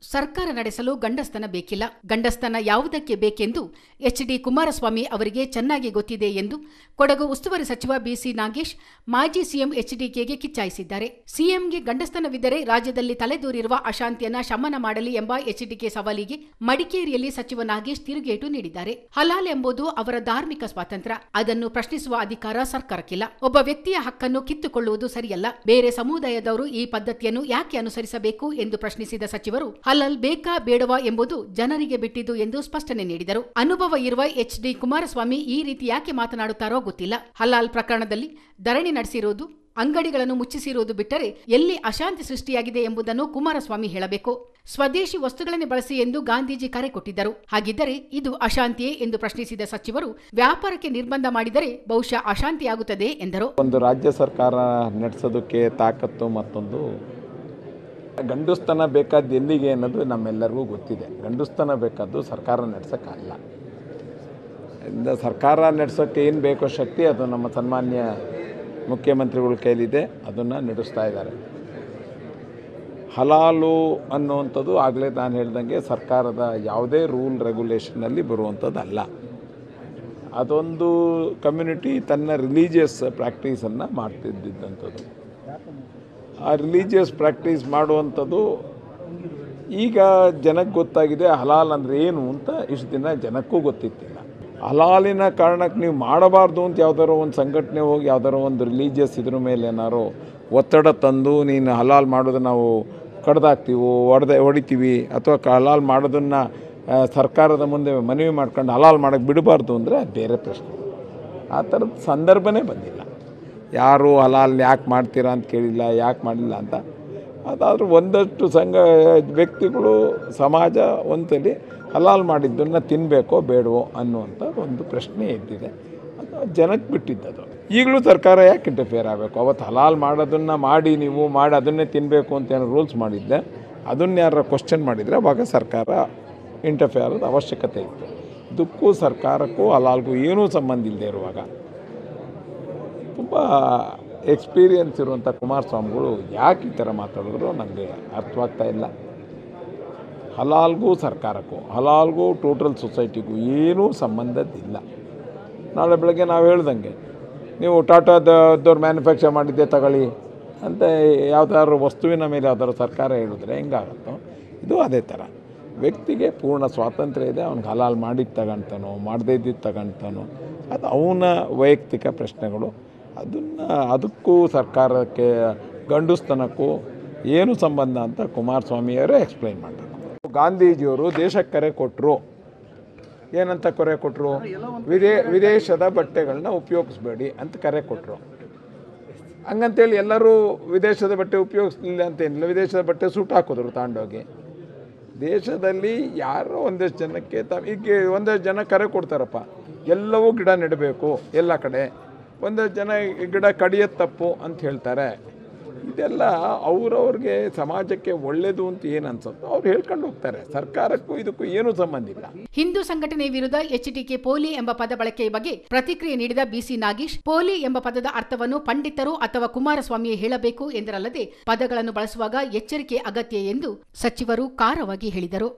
ಸರ್ಕಾರ ನಡೆಸಲು ಗಂಡಸ್ತನ ಬೇಕಿಲ್ಲ ಗಂಡಸ್ತನ ಯಾವುದಕ್ಕೆ ಬೇಕೆಂದು ಎಚ್ ಡಿ ಕುಮಾರಸ್ವಾಮಿ ಅವರಿಗೆ ಚೆನ್ನಾಗಿ ಗೊತ್ತಿದೆ ಎಂದು ಕೊಡಗು ಉಸ್ತುವಾರಿ ಸಚಿವ ಬಿಸಿ ನಾಗೇಶ್ ಮಾಜಿ ಸಿಎಂ ಎಚ್ಡಿಕೆಗೆ ಕಿಚ್ಚಾಯಿಸಿದ್ದಾರೆ ಸಿಎಂಗೆ ಗಂಡಸ್ತನವಿದ್ದರೆ ರಾಜ್ಯದಲ್ಲಿ ತಲೆದೂರಿರುವ ಅಶಾಂತಿಯನ್ನ ಶಮನ ಮಾಡಲಿ ಎಂಬ ಎಚ್ಡಿಕೆ ಸವಾಲಿಗೆ ಮಡಿಕೇರಿಯಲ್ಲಿ ಸಚಿವ ನಾಗೇಶ್ ತಿರುಗೇಟು ನೀಡಿದ್ದಾರೆ ಹಲಾಲ್ ಎಂಬುದು ಅವರ ಧಾರ್ಮಿಕ ಸ್ವಾತಂತ್ರ್ಯ ಅದನ್ನು ಪ್ರಶ್ನಿಸುವ ಅಧಿಕಾರ ಸರ್ಕಾರಕ್ಕಿಲ್ಲ ಒಬ್ಬ ವ್ಯಕ್ತಿಯ ಹಕ್ಕನ್ನು ಕಿತ್ತುಕೊಳ್ಳುವುದು ಸರಿಯಲ್ಲ ಬೇರೆ ಸಮುದಾಯದವರು ಈ ಪದ್ಧತಿಯನ್ನು ಯಾಕೆ ಅನುಸರಿಸಬೇಕು ಎಂದು ಪ್ರಶ್ನಿಸಿದ ಸಚಿವರು ಹಲಾಲ್ ಬೇಕಾ ಬೇಡವಾ ಎಂಬುದು ಜನರಿಗೆ ಬಿಟ್ಟಿದ್ದು ಎಂದು ಸ್ಪಷ್ಟನೆ ನೀಡಿದರು ಅನುಭವ ಇರುವ ಎಚ್ ಡಿ ಕುಮಾರಸ್ವಾಮಿ ಈ ರೀತಿ ಯಾಕೆ ಮಾತನಾಡುತ್ತಾರೋ ಗೊತ್ತಿಲ್ಲ ಹಲಾಲ್ ಪ್ರಕರಣದಲ್ಲಿ ಧರಣಿ ನಡೆಸಿರುವುದು ಅಂಗಡಿಗಳನ್ನು ಮುಚ್ಚಿಸಿರುವುದು ಬಿಟ್ಟರೆ ಎಲ್ಲಿ ಅಶಾಂತಿ ಸೃಷ್ಟಿಯಾಗಿದೆ ಎಂಬುದನ್ನು ಕುಮಾರಸ್ವಾಮಿ ಹೇಳಬೇಕು ಸ್ವದೇಶಿ ವಸ್ತುಗಳನ್ನೇ ಬಳಸಿ ಎಂದು ಗಾಂಧೀಜಿ ಕರೆ ಕೊಟ್ಟಿದ್ದರು ಹಾಗಿದ್ದರೆ ಇದು ಅಶಾಂತಿಯೇ ಎಂದು ಪ್ರಶ್ನಿಸಿದ ಸಚಿವರು ವ್ಯಾಪಾರಕ್ಕೆ ನಿರ್ಬಂಧ ಮಾಡಿದರೆ ಬಹುಶಃ ಅಶಾಂತಿಯಾಗುತ್ತದೆ ಎಂದರು ಒಂದು ರಾಜ್ಯ ಸರ್ಕಾರ ನಡೆಸೋದಕ್ಕೆ ತಾಕತ್ತು ಮತ್ತೊಂದು ಗಂಡುಸ್ತನ ಬೇಕಾದ್ದು ಎಲ್ಲಿಗೆ ಅನ್ನೋದು ನಮ್ಮೆಲ್ಲರಿಗೂ ಗೊತ್ತಿದೆ ಗಂಡುಸ್ತನ ಬೇಕಾದ್ದು ಸರ್ಕಾರ ನಡೆಸೋಕ್ಕಲ್ಲ ಇಂದ ಸರ್ಕಾರ ನಡೆಸೋಕ್ಕೆ ಏನು ಬೇಕೋ ಶಕ್ತಿ ಅದು ನಮ್ಮ ಸನ್ಮಾನ್ಯ ಮುಖ್ಯಮಂತ್ರಿಗಳ ಕೈಲಿದೆ ಅದನ್ನು ನಡೆಸ್ತಾ ಇದ್ದಾರೆ ಹಲಾಲು ಅನ್ನುವಂಥದ್ದು ಆಗಲೇ ನಾನು ಹೇಳ್ದಂಗೆ ಸರ್ಕಾರದ ಯಾವುದೇ ರೂಲ್ ರೆಗ್ಯುಲೇಷನಲ್ಲಿ ಬರುವಂಥದ್ದಲ್ಲ ಅದೊಂದು ಕಮ್ಯುನಿಟಿ ತನ್ನ ರಿಲೀಜಿಯಸ್ ಪ್ರಾಕ್ಟೀಸನ್ನು ಮಾಡ್ತಿದ್ದಂಥದ್ದು ಆ ರಿಲೀಜಿಯಸ್ ಪ್ರಾಕ್ಟೀಸ್ ಮಾಡುವಂಥದ್ದು ಈಗ ಜನಕ್ಕೆ ಗೊತ್ತಾಗಿದೆ ಹಲಾಲ್ ಅಂದರೆ ಏನು ಅಂತ ಇಷ್ಟು ದಿನ ಜನಕ್ಕೂ ಗೊತ್ತಿತ್ತಿಲ್ಲ ಹಲಾಲಿನ ಕಾರಣಕ್ಕೆ ನೀವು ಮಾಡಬಾರ್ದು ಅಂತ ಯಾವ್ದಾರೋ ಒಂದು ಸಂಘಟನೆ ಹೋಗಿ ಯಾವ್ದಾರೋ ಒಂದು ರಿಲೀಜಿಯಸ್ ಇದ್ರ ಮೇಲೆ ಏನಾರೋ ಒತ್ತಡ ತಂದು ನೀನು ಹಲಾಲ್ ಮಾಡೋದು ನಾವು ಕಡ್ದಾಕ್ತೀವೋ ಹೊಡೆದ ಹೊಡಿತೀವಿ ಅಥವಾ ಕ- ಹಲಾಲ್ ಮಾಡೋದನ್ನು ಆ, ಸರ್ಕಾರದ ಮುಂದೆ ಮನವಿ ಮಾಡ್ಕೊಂಡು ಹಲಾಲ್ ಮಾಡೋಕ್ಕೆ ಬಿಡಬಾರ್ದು ಅಂದರೆ ಅದು ಬೇರೆ ಪ್ರಶ್ನೆ ಆ ಥರದ ಸಂದರ್ಭನೇ ಬಂದಿಲ್ಲ ಯಾರು ಹಲಾಲ್ ಯಾಕೆ ಮಾಡ್ತೀರಾ ಅಂತ ಕೇಳಿಲ್ಲ ಯಾಕೆ ಮಾಡಲಿಲ್ಲ ಅಂತ ಅದಾದರೂ ಒಂದಷ್ಟು ಸಂಘ ವ್ಯಕ್ತಿಗಳು ಸಮಾಜ ಒಂದಲ್ಲಿ ಹಲಾಲ್ ಮಾಡಿದ್ದನ್ನು ತಿನ್ನಬೇಕೋ ಬೇಡವೋ ಅನ್ನುವಂಥ ಒಂದು ಪ್ರಶ್ನೆ ಎದ್ದಿದೆ ಅದು ಜನಕ್ಕೆ ಬಿಟ್ಟಿದ್ದದು ಈಗಲೂ ಸರ್ಕಾರ ಯಾಕೆ ಇಂಟರ್ಫಿಯರ್ ಆಗಬೇಕು ಅವತ್ತು ಹಲಾಲ್ ಮಾಡೋದನ್ನು ಮಾಡಿ ನೀವು ಮಾಡಿ ಅದನ್ನೇ ತಿನ್ನಬೇಕು ಅಂತ ಏನೋ ರೂಲ್ಸ್ ಮಾಡಿದ್ದೆ ಅದನ್ನ ಯಾರು ಕ್ವಶನ್ ಮಾಡಿದರೆ ಅವಾಗ ಸರ್ಕಾರ ಇಂಟರ್ಫಿಯರ್ ಆಗೋದು ಅವಶ್ಯಕತೆ ಇತ್ತು ಇದಕ್ಕೂ ಸರ್ಕಾರಕ್ಕೂ ಹಲಾಲ್ಗೂ ಏನೂ ಸಂಬಂಧ ಇಲ್ಲದೆ ಇರುವಾಗ ತುಂಬ ಎಕ್ಸ್ಪೀರಿಯನ್ಸ್ ಇರುವಂಥ ಕುಮಾರಸ್ವಾಮಿಗಳು ಯಾಕೆ ಈ ಥರ ಮಾತಾಡಿದ್ರು ನನಗೆ ಅರ್ಥವಾಗ್ತಾ ಇಲ್ಲ ಹಲಾಲ್ಗೂ ಸರ್ಕಾರಕ್ಕೂ ಹಲಾಲ್ಗೂ ಟೋಟಲ್ ಸೊಸೈಟಿಗೂ ಏನೂ ಸಂಬಂಧದ್ದಿಲ್ಲ ನಾಳೆ ಬೆಳಗ್ಗೆ ನಾವು ಹೇಳ್ದಂಗೆ ನೀವು ಟಾಟಾದವ್ರು ಮ್ಯಾನುಫ್ಯಾಕ್ಚರ್ ಮಾಡಿದ್ದೆ ತಗೊಳ್ಳಿ ಅಂತ ಯಾವ್ದಾದ್ರು ವಸ್ತುವಿನ ಮೇಲೆ ಯಾವ್ದಾದ್ರು ಸರ್ಕಾರ ಹೇಳಿದ್ರೆ ಹೆಂಗಾಗುತ್ತೋ ಇದು ಅದೇ ಥರ ವ್ಯಕ್ತಿಗೆ ಪೂರ್ಣ ಸ್ವಾತಂತ್ರ್ಯ ಇದೆ ಅವ್ನಿಗೆ ಹಲಾಲ್ ಮಾಡಿದ್ದು ತಗೊಂತಾನೋ ಮಾಡದೇ ಇದ್ದಿದ್ದು ತಗೊಂತಾನೋ ಅದು ಅವನ ವೈಯಕ್ತಿಕ ಪ್ರಶ್ನೆಗಳು ಅದನ್ನು ಅದಕ್ಕೂ ಸರ್ಕಾರಕ್ಕೆ ಗಂಡುಸ್ತನಕ್ಕೂ ಏನು ಸಂಬಂಧ ಅಂತ ಕುಮಾರಸ್ವಾಮಿಯವರೇ ಎಕ್ಸ್ಪ್ಲೈನ್ ಮಾಡಬೇಕು ಗಾಂಧೀಜಿಯವರು ದೇಶಕ್ಕೆ ಕರೆ ಕೊಟ್ಟರು ಏನಂತ ಕರೆ ಕೊಟ್ಟರು ವಿದೇ ವಿದೇಶದ ಬಟ್ಟೆಗಳನ್ನ ಉಪಯೋಗಿಸ್ಬೇಡಿ ಅಂತ ಕರೆ ಕೊಟ್ಟರು ಹಂಗಂತೇಳಿ ಎಲ್ಲರೂ ವಿದೇಶದ ಬಟ್ಟೆ ಉಪಯೋಗಿಸ್ಲಿಲ್ಲ ಅಂತ ಏನಿಲ್ಲ ವಿದೇಶದ ಬಟ್ಟೆ ಸೂಟ್ ಹಾಕಿದ್ರು ತಗೊಂಡೋಗಿ ದೇಶದಲ್ಲಿ ಯಾರೋ ಒಂದಷ್ಟು ಜನಕ್ಕೆ ತ ಈಗ ಒಂದಷ್ಟು ಜನ ಕರೆ ಕೊಡ್ತಾರಪ್ಪ ಎಲ್ಲವೂ ಗಿಡ ನೆಡಬೇಕು ಎಲ್ಲ ಕಡೆ ಒಂದಷ್ಟು ಜನ ಈ ಗಿಡ ಕಡಿಯೋದು ತಪ್ಪು ಅಂತ ಹೇಳ್ತಾರೆ ಇದೆಲ್ಲ ಅವ್ರವ್ರಿಗೆ ಸಮಾಜಕ್ಕೆ ಒಳ್ಳೆಯದು ಅಂತ ಏನು ಅನ್ಸುತ್ತೋ ಅವ್ರು ಹೇಳ್ಕೊಂಡು ಹೋಗ್ತಾರೆ ಸರ್ಕಾರಕ್ಕೂ ಇದಕ್ಕೂ ಏನೂ ಸಂಬಂಧ ಇಲ್ಲ ಹಿಂದೂ ಸಂಘಟನೆ ವಿರುದ್ಧ ಎಚ್ಡಿಕೆ ಪೋಲಿ ಎಂಬ ಪದ ಬಳಕೆಯ ಬಗ್ಗೆ ಪ್ರತಿಕ್ರಿಯೆ ನೀಡಿದ ಬಿಸಿ ನಾಗೇಶ್ ಪೋಲಿ ಎಂಬ ಪದದ ಅರ್ಥವನ್ನು ಪಂಡಿತರು ಅಥವಾ ಕುಮಾರಸ್ವಾಮಿಯೇ ಹೇಳಬೇಕು ಎಂದರಲ್ಲದೆ ಪದಗಳನ್ನು ಬಳಸುವಾಗ ಎಚ್ಚರಿಕೆ ಅಗತ್ಯ ಎಂದು ಸಚಿವರು ಖಾರವಾಗಿ ಹೇಳಿದರು